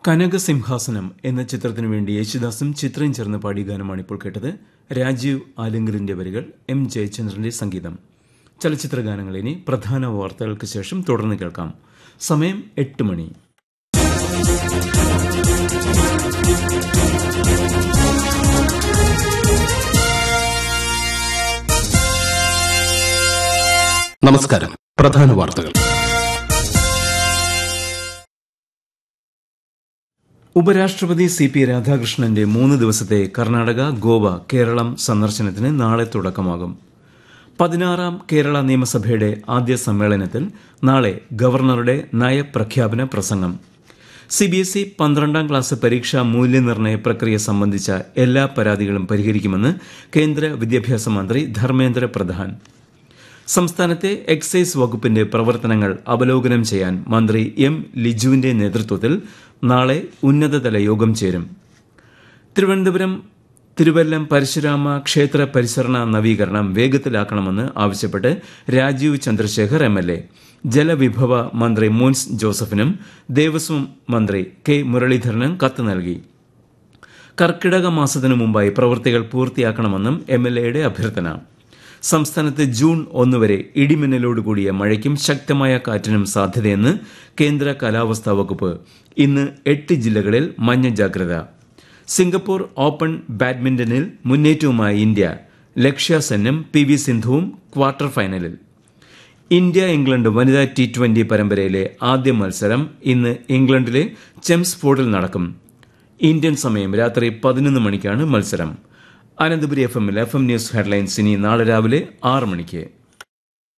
കനകസിംഹാസനം എന്ന ചിത്രത്തിനു വേണ്ടി യേശുദാസും ചിത്രയും ചേർന്ന് പാടിയ ഗാനമാണ് ഇപ്പോൾ കേട്ടത് രാജീവ് ആലിംഗറിന്റെ വരികൾ എം ജയചന്ദ്രന്റെ സംഗീതം ചലച്ചിത്ര ഗാനങ്ങൾ ഇനി പ്രധാന വാർത്തകൾക്ക് ശേഷം തുടർന്ന് കേൾക്കാം സമയം എട്ട് മണി നമസ്കാരം പ്രധാന വാർത്തകൾ ഉപരാഷ്ട്രപതി സി പി രാധാകൃഷ്ണന്റെ മൂന്ന് ദിവസത്തെ കർണാടക ഗോവ കേരളം സന്ദർശനത്തിന് നാളെ തുടക്കമാകും പതിനാറാം കേരള നിയമസഭയുടെ ആദ്യ സമ്മേളനത്തിൽ നാളെ ഗവർണറുടെ നയപ്രഖ്യാപന പ്രസംഗം സിബിഎസ്ഇ പന്ത്രണ്ടാം ക്ലാസ് പരീക്ഷാ മൂല്യനിർണ്ണയ പ്രക്രിയ സംബന്ധിച്ച എല്ലാ പരാതികളും പരിഹരിക്കുമെന്ന് കേന്ദ്ര വിദ്യാഭ്യാസ മന്ത്രി ധർമ്മേന്ദ്ര പ്രധാൻ സംസ്ഥാനത്തെ എക്സൈസ് വകുപ്പിന്റെ പ്രവർത്തനങ്ങൾ അവലോകനം ചെയ്യാൻ മന്ത്രി എം ലിജുവിന്റെ നേതൃത്വത്തിൽ നാളെ ഉന്നതതല യോഗം ചേരും തിരുവനന്തപുരം തിരുവല്ലം പരശുരാമ ക്ഷേത്ര പരിസരണ നവീകരണം വേഗത്തിലാക്കണമെന്ന് ആവശ്യപ്പെട്ട് Rajeev Chandrasekhar M L A ജലവിഭവ മന്ത്രി മോൻസ് ജോസഫിനും ദേവസ്വം മന്ത്രി കെ മുരളീധരനും കത്ത് നൽകി കർക്കിടക മാസത്തിനു മുമ്പായി പ്രവൃത്തികൾ പൂർത്തിയാക്കണമെന്നും എം എൽ എയുടെ അഭ്യർത്ഥന സംസ്ഥാനത്ത് ജൂൺ ഒന്ന് വരെ ഇടിമിന്നലോടുകൂടിയ മഴയ്ക്കും ശക്തമായ കാറ്റിനും സാധ്യതയെന്ന് കേന്ദ്ര കാലാവസ്ഥാ വകുപ്പ് ഇന്ന് എട്ട് ജില്ലകളിൽ മഞ്ഞ ജാഗ്രത സിംഗപ്പൂർ ഓപ്പൺ ബാഡ്മിന്റണിൽ മുന്നേറ്റവുമായി ഇന്ത്യ ലക്ഷ്യ സെന്നും പി വി സിന്ധുവും ക്വാർട്ടർ ഫൈനലിൽ ഇന്ത്യ ഇംഗ്ലണ്ട് വനിതാ ടി ട്വന്റി പരമ്പരയിലെ ആദ്യ മത്സരം ഇന്ന് ഇംഗ്ലണ്ടിലെ ചെംസ്ഫോർഡിൽ നടക്കും ഇന്ത്യൻ സമയം രാത്രി പതിനൊന്ന് മണിക്കാണ് മത്സരം അനന്തപുരി എഫ് എമ്മിൽ എഫ് എം ന്യൂസ് ഹെഡ്ലൈൻസ് ഇനി നാളെ രാവിലെ ആറ് മണിക്ക്